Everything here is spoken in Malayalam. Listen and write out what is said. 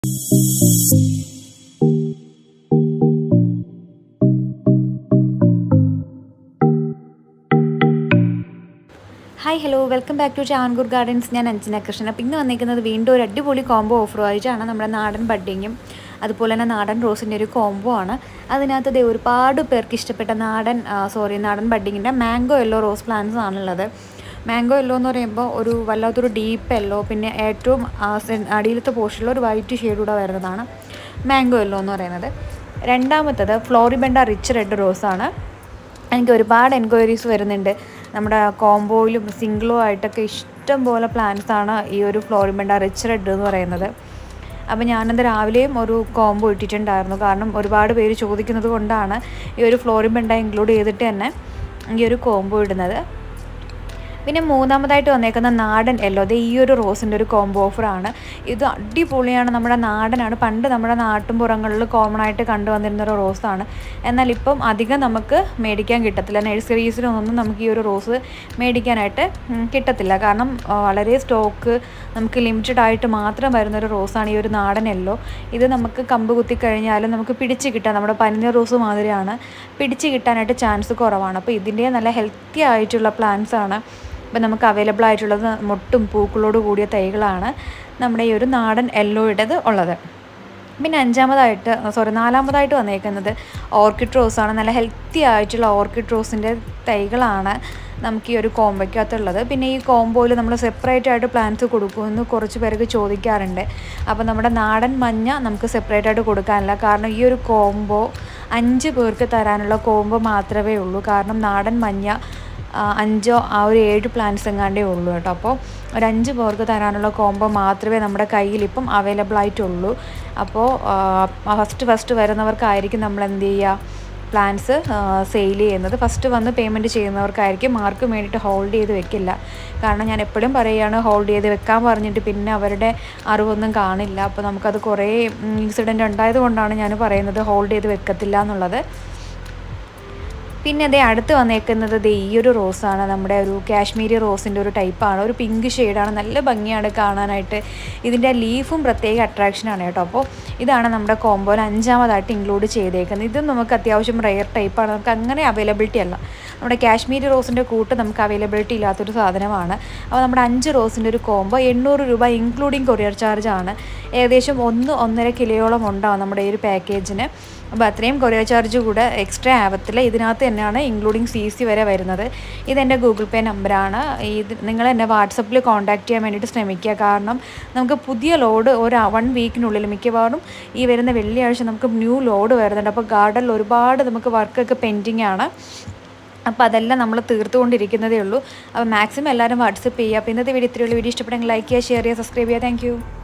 hi hello welcome back to Chankur gardens ഞാൻ അഞ്ജന കൃഷ്ണൻ അപ്പോൾ ഇന്ന് വന്നിരിക്കുന്നത് വീണ്ടും ഒരു അടിപൊളി കോംബോ ഓഫറുമായിട്ടാണ് നമ്മുടെ നാടൻ ബഡ്ഡിങ്ങും അതുപോലെ തന്നെ നാടൻ റോസിൻ്റെ ഒരു കോംബോ ആണ് അതിനകത്ത് ദേ ഒരുപാട് പേർക്ക് ഇഷ്ടപ്പെട്ട നാടൻ സോറി നാടൻ ബഡ്ഡിങ്ങിൻ്റെ മാംഗോ യെല്ലോ റോസ് പ്ലാന്റ്സ് ആണുള്ളത് മാംഗോ യെല്ലോ എന്ന് പറയുമ്പോൾ ഒരു വല്ലാത്തൊരു ഡീപ്പ് യെല്ലോ പിന്നെ ഏറ്റവും ആ, സെ- അടിയിലത്തെ പോർഷനിൽ ഒരു വൈറ്റ് ഷെയ്ഡൂടെ വരുന്നതാണ് മാംഗോ യെല്ലോ എന്ന് പറയുന്നത് രണ്ടാമത്തത് ഫ്ലോറിബെൻഡ റിച്ച് റെഡ് റോസാണ് എനിക്ക് ഒരുപാട് എൻക്വയറീസ് വരുന്നുണ്ട് നമ്മുടെ കോംബോയിലും സിംഗിളും ആയിട്ടൊക്കെ ഇഷ്ടം പോലെ പ്ലാൻസ് ആണ് ഈ ഒരു ഫ്ലോറിമെൻഡ റിച്ച് റെഡ് എന്ന് പറയുന്നത് അപ്പോൾ ഞാനത് രാവിലെയും ഒരു കോംബോ ഇട്ടിട്ടുണ്ടായിരുന്നു കാരണം ഒരുപാട് പേര് ചോദിക്കുന്നത് കൊണ്ടാണ് ഈ ഒരു ഫ്ലോറിമെൻഡ ഇൻക്ലൂഡ് ചെയ്തിട്ട് തന്നെ ഈ ഒരു കോംബോ ഇടുന്നത് പിന്നെ മൂന്നാമതായിട്ട് വന്നേക്കുന്ന നാടൻ യെല്ലോ അത് ഈ ഒരു റോസിൻ്റെ ഒരു കോംബോ ഓഫറാണ് ഇത് അടിപൊളിയാണ് നമ്മുടെ നാടനാണ് പണ്ട് നമ്മുടെ നാട്ടിൻപുറങ്ങളിൽ കോമൺ ആയിട്ട് കണ്ടുവന്നിരുന്ന ഒരു റോസാണ് എന്നാൽ ഇപ്പം അധികം നമുക്ക് മേടിക്കാൻ കിട്ടത്തില്ല നഴ്സറീസിലൊന്നും നമുക്ക് ഈ ഒരു റോസ് മേടിക്കാനായിട്ട് ഉം, കിട്ടത്തില്ല കാരണം ആ, വളരെ സ്റ്റോക്ക് നമുക്ക് ലിമിറ്റഡ് ആയിട്ട് മാത്രം വരുന്നൊരു റോസാണ് ഈ ഒരു നാടൻ യെല്ലോ ഇത് നമുക്ക് കമ്പ് കുത്തി കഴിഞ്ഞാലും നമുക്ക് പിടിച്ച് കിട്ടാൻ നമ്മുടെ പനിനീർ റോസ് മാതിരിയാണ് പിടിച്ച് കിട്ടാനായിട്ട് ചാൻസ് കുറവാണ് അപ്പോൾ ഇതിൻ്റെ നല്ല ഹെൽത്തി ആയിട്ടുള്ള പ്ലാന്റ്സ് ആണ് ഇപ്പം നമുക്ക് അവൈലബിൾ ആയിട്ടുള്ളത് മൊട്ടും പൂക്കളോട് കൂടിയ തൈകളാണ് നമ്മുടെ ഈ ഒരു നാടൻ യെല്ലോയുടേത് ഉള്ളത് പിന്നെ അഞ്ചാമതായിട്ട് സോറി നാലാമതായിട്ട് വന്നേക്കുന്നത് ഓർക്കിഡ് റോസാണ് നല്ല ഹെൽത്തി ആയിട്ടുള്ള ഓർക്കിഡ് റോസിൻ്റെ തൈകളാണ് നമുക്ക് ഈ ഒരു കോംബോയ്ക്കകത്തുള്ളത് പിന്നെ ഈ കോംബോയിൽ നമ്മൾ സെപ്പറേറ്റ് ആയിട്ട് പ്ലാന്റ്സ് കൊടുക്കുമെന്ന് കുറച്ച് പേർക്ക് ചോദിക്കാറുണ്ട് അപ്പോൾ നമ്മുടെ നാടൻ മഞ്ഞ നമുക്ക് സെപ്പറേറ്റ് ആയിട്ട് കൊടുക്കാനില്ല കാരണം ഈ ഒരു കോംബോ അഞ്ച് പേർക്ക് തരാനുള്ള കോംബോ മാത്രമേ ഉള്ളൂ കാരണം നാടൻ മഞ്ഞ ആ, അഞ്ചോ ആ ഒരു ഏഴ് പ്ലാന്റ്സ് എങ്ങാണ്ടേ ഉള്ളൂ കേട്ടോ അപ്പോൾ ഒരു അഞ്ച് പേർക്ക് തരാനുള്ള കോംബോ മാത്രമേ നമ്മുടെ കയ്യിൽ ഇപ്പം അവൈലബിൾ ആയിട്ടുള്ളൂ അപ്പോൾ ഫസ്റ്റ് ഫസ്റ്റ് വരുന്നവർക്കായിരിക്കും നമ്മൾ എന്ത് ചെയ്യുക പ്ലാൻസ് സെയിൽ ചെയ്യുന്നത് ഫസ്റ്റ് വന്ന് പേയ്മെൻറ്റ് ചെയ്യുന്നവർക്കായിരിക്കും മാർക്ക് വേണ്ടിയിട്ട് ഹോൾഡ് ചെയ്ത് വെക്കില്ല കാരണം ഞാൻ എപ്പോഴും പറയുകയാണ് ഹോൾഡ് ചെയ്ത് വെക്കാൻ പറഞ്ഞിട്ട് പിന്നെ അവരുടെ അറിവൊന്നും കാണില്ല അപ്പോൾ നമുക്കത് കുറേ ഇൻസിഡൻറ്റ് ഉണ്ടായത് കൊണ്ടാണ് ഞാൻ പറയുന്നത് ഹോൾഡ് ചെയ്ത് വെക്കത്തില്ല എന്നുള്ളത് പിന്നെ അതേ അടുത്ത് വന്നേക്കുന്നത് ദേ ഈ ഒരു റോസാണ് നമ്മുടെ ഒരു കാശ്മീരി റോസിൻ്റെ ഒരു ടൈപ്പാണ് ഒരു പിങ്ക് ഷെയ്ഡാണ് നല്ല ഭംഗിയാണ് കാണാനായിട്ട് ഇതിൻ്റെ ലീഫും പ്രത്യേക അട്രാക്ഷനാണ് കേട്ടോ അപ്പോൾ ഇതാണ് നമ്മുടെ കോമ്പോയിൽ അഞ്ചാമതായിട്ട് ഇൻക്ലൂഡ് ചെയ്തേക്കുന്നത് ഇതും നമുക്ക് അത്യാവശ്യം റെയർ ടൈപ്പാണ് നമുക്ക് അങ്ങനെ അവൈലബിലിറ്റി അല്ല നമ്മുടെ കാശ്മീരി റോസിൻ്റെ കൂട്ട് നമുക്ക് അവൈലബിലിറ്റി ഇല്ലാത്തൊരു സാധനമാണ് അപ്പോൾ നമ്മുടെ അഞ്ച് റോസിൻ്റെ ഒരു കോംബോ എണ്ണൂറ് രൂപ ഇൻക്ലൂഡിങ് കൊറിയർ ചാർജ് ആണ് ഏകദേശം ഒന്ന് ഒന്നര കിലോയോളം ഉണ്ടാവും നമ്മുടെ ഈ ഒരു പാക്കേജിന് അപ്പോൾ അത്രയും കൊറിയർ ചാർജ് കൂടെ എക്സ്ട്രാ ആവത്തില്ല ഇതിനകത്ത് തന്നെയാണ് ഇൻക്ലൂഡിങ് സി സി വരെ വരുന്നത് ഇതെൻ്റെ ഗൂഗിൾ പേ നമ്പറാണ് ഇത് നിങ്ങൾ എന്നെ വാട്സപ്പിൽ കോൺടാക്ട് ചെയ്യാൻ വേണ്ടിയിട്ട് ശ്രമിക്കുക കാരണം നമുക്ക് പുതിയ ലോഡ് ഒരു വൺ വീക്കിനുള്ളിൽ മിക്കവാറും ഈ വരുന്ന വെള്ളിയാഴ്ച നമുക്ക് ന്യൂ ലോഡ് വരുന്നുണ്ട് അപ്പോൾ ഗാർഡനിൽ ഒരുപാട് നമുക്ക് വർക്കൊക്കെ പെൻഡിങ് ആണ് അപ്പോൾ അതെല്ലാം നമ്മൾ തീർത്തുകൊണ്ടിരിക്കുന്നതേ ഉള്ളൂ അപ്പോൾ മാക്സിമം എല്ലാവരും വാട്സപ്പ് ചെയ്യുക അപ്പോൾ ഇന്നത്തെ വീഡിയോ ഇത്രയുള്ള വീഡിയോ ഇഷ്ടപ്പെടുമെങ്കിൽ ലൈക്ക് ചെയ്യുക ഷെയർ ചെയ്യുക സബ്സ്ക്രൈബ് ചെയ്യുക താങ്ക്